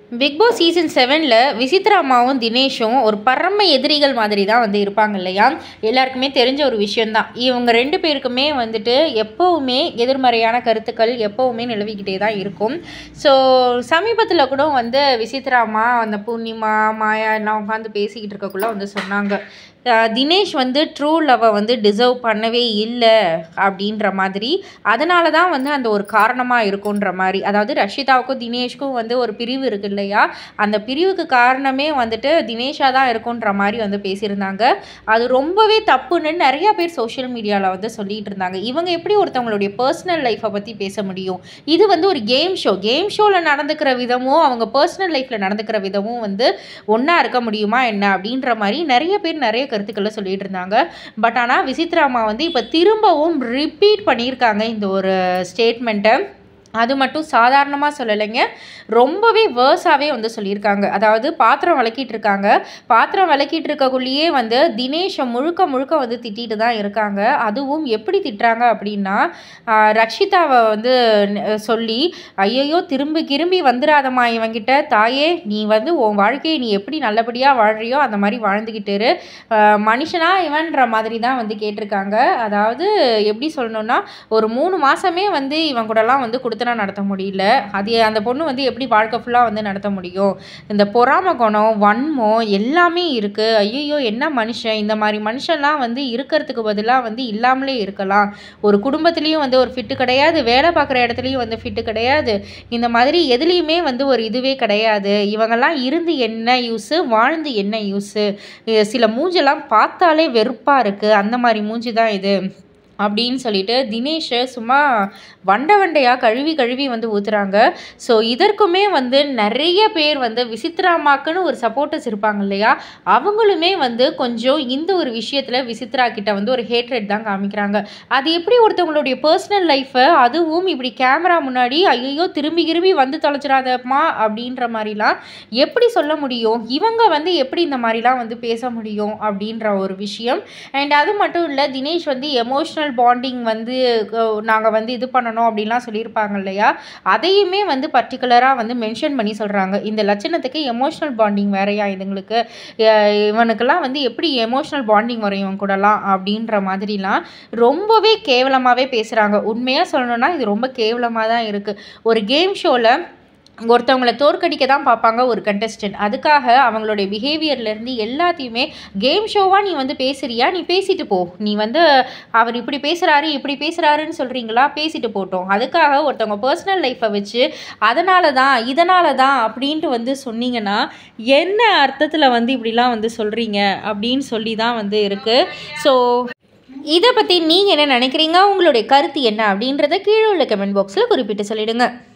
big Boss season செவனில் விசித்ராமாவும் தினேஷும் ஒரு பரம எதிரிகள் மாதிரி தான் வந்து இருப்பாங்க இல்லையா எல்லாருக்குமே தெரிஞ்ச ஒரு விஷயந்தான் இவங்க ரெண்டு பேருக்குமே வந்துட்டு எப்போவுமே எதிர்மறையான கருத்துக்கள் எப்போவுமே நிலவிக்கிட்டே தான் இருக்கும் ஸோ சமீபத்தில் கூட வந்து விசித்ராமா அந்த பூர்ணிமா மாயா எல்லாம் உட்காந்து பேசிக்கிட்டு இருக்கக்குள்ள வந்து சொன்னாங்க அஹ் தினேஷ் வந்து ட்ரூ லவ்வை வந்து டிசர்வ் பண்ணவே இல்லை அப்படின்ற மாதிரி அதனால தான் வந்து அந்த ஒரு காரணமாக இருக்குன்ற மாதிரி அதாவது ரஷிதாவுக்கும் தினேஷ்க்கும் வந்து ஒரு பிரிவு இருக்கு இல்லையா அந்த பிரிவுக்கு காரணமே வந்துட்டு தினேஷாக தான் இருக்குன்ற மாதிரி வந்து பேசியிருந்தாங்க அது ரொம்பவே தப்புன்னு நிறைய பேர் சோஷியல் மீடியாவில் வந்து சொல்லிட்டு இருந்தாங்க இவங்க எப்படி ஒருத்தவங்களுடைய பர்சனல் லைஃப்பை பற்றி பேச முடியும் இது வந்து ஒரு கேம் ஷோ கேம் ஷோவில் நடந்துக்கிற விதமும் அவங்க பர்சனல் லைஃப்பில் நடந்துக்கிற விதமும் வந்து ஒன்றா இருக்க முடியுமா என்ன அப்படின்ற மாதிரி நிறைய பேர் நிறைய கருத்துக்களை சொல்லிட்டு இருந்தாங்க பட் ஆனால் விசித்ராமா வந்து இப்போ திரும்பவும் ரிப்பீட் பண்ணியிருக்காங்க இந்த ஒரு ஸ்டேட்மெண்ட்டை அது மட்டும் சாதாரணமாக சொல்லலைங்க ரொம்பவே வேர்ஸாகவே வந்து சொல்லியிருக்காங்க அதாவது பாத்திரம் விளக்கிட்டு இருக்காங்க பாத்திரம் விளக்கிட்டு இருக்கக்குள்ளேயே வந்து தினேஷை முழுக்க முழுக்க வந்து திட்டிட்டு தான் இருக்காங்க அதுவும் எப்படி திட்டுறாங்க அப்படின்னா ஆஹ் ரக்ஷிதாவை வந்து ந- சொல்லி ஐயையோ திரும்பி திரும்பி வந்துடாதம்மா இவங்கிட்ட தாயே நீ வந்து உன் வாழ்க்கையை நீ எப்படி நல்லபடியாக வாழ்றியோ அந்த மாதிரி வாழ்ந்துக்கிட்டு இரு ஆஹ் மனுஷனா இவன்ற மாதிரி தான் வந்து கேட்டிருக்காங்க அதாவது எப்படி சொல்லணும்னா ஒரு மூணு மாதமே வந்து இவன் கூடலாம் வந்து கொடுத்தனா நடத்த முடியல அது அந்த பொண்ணு வந்து எப்படி வாழ்க்கை ஃபுல்லாக வந்து நடத்த முடியும் இந்த பொறாம குணம் வன்மம் எல்லாமே இருக்குது ஐயோ என்ன மனுஷன் இந்த மாதிரி மனுஷன்லாம் வந்து இருக்கிறதுக்கு பதிலாக வந்து இல்லாமலே இருக்கலாம் ஒரு குடும்பத்துலேயும் வந்து ஒரு ஃபிட்டு கிடையாது வேலை பார்க்குற இடத்துலையும் வந்து ஃபிட்டு கிடையாது இந்த மாதிரி எதுலேயுமே வந்து ஒரு இதுவே கிடையாது இவங்கெல்லாம் இருந்து என்ன யூஸு வாழ்ந்து என்ன யூஸு சில மூஞ்செல்லாம் பார்த்தாலே வெறுப்பாக இருக்குது அந்த மாதிரி மூஞ்சி தான் இது அப்படின்னு சொல்லிட்டு தினேஷை சும்மா வண்டை வண்டையாக கழுவி கழுவி வந்து ஊத்துறாங்க ஸோ இதற்குமே வந்து நிறைய பேர் வந்து விசித்ராமாக்குன்னு ஒரு சப்போர்ட்டர்ஸ் இருப்பாங்க இல்லையா அவங்களுமே வந்து கொஞ்சம் இந்த ஒரு விஷயத்தில் விசித்ரா கிட்ட வந்து ஒரு ஹேட்ரட் தான் காமிக்கிறாங்க அது எப்படி ஒருத்தவங்களுடைய பர்சனல் லைஃப்பை அதுவும் இப்படி கேமரா முன்னாடி ஐயோ திரும்பி திரும்பி வந்து தொலைச்சிடாதம்மா அப்படின்ற மாதிரிலாம் எப்படி சொல்ல முடியும் இவங்க வந்து எப்படி இந்த மாதிரிலாம் வந்து பேச முடியும் அப்படின்ற ஒரு விஷயம் அண்ட் அது மட்டும் இல்லை தினேஷ் வந்து எமோஷ்னல் பாண்டிங் வந்து நாங்கள் வந்து இது பண்ணணும் அப்படின்லாம் சொல்லியிருப்பாங்க இல்லையா அதையுமே வந்து பர்டிகுலராக வந்து மென்ஷன் பண்ணி சொல்கிறாங்க இந்த லட்சணத்துக்கு எமோஷ்னல் பாண்டிங் வேறையா இதுங்களுக்கு அஹ் இவனுக்கெல்லாம் வந்து எப்படி எமோஷ்னல் பாண்டிங் வரும் இவன் கூடலாம் அப்படின்ற மாதிரிலாம் ரொம்பவே கேவலமாகவே பேசுகிறாங்க உண்மையாக சொல்லணும்னா இது ரொம்ப கேவலமாக தான் இருக்குது ஒரு கேம் ஷோவில் ஒருத்தவங்கள தோற்கடிக்க தான் பார்ப்பாங்க ஒரு கண்டஸ்டன்ட் அதுக்காக அவங்களுடைய பிஹேவியர்லேருந்து எல்லாத்தையுமே கேம் ஷோவாக நீ வந்து பேசுறியா நீ பேசிட்டு போ நீ வந்து அவர் இப்படி பேசுகிறாரு இப்படி பேசுகிறாருன்னு சொல்கிறீங்களா பேசிட்டு போட்டோம் அதுக்காக ஒருத்தவங்க பர்சனல் லைஃப்பை வச்சு அதனால தான் இதனால தான் அப்படின்ட்டு வந்து சொன்னீங்கன்னா என்ன அர்த்தத்தில் வந்து இப்படிலாம் வந்து சொல்கிறீங்க அப்படின்னு சொல்லி தான் வந்து இருக்குது ஸோ இதை பற்றி நீங்கள் என்ன நினைக்கிறீங்க உங்களுடைய கருத்து என்ன அப்படின்றத கீழே உள்ள கமெண்ட் பாக்ஸில் குறிப்பிட்டு சொல்லிடுங்க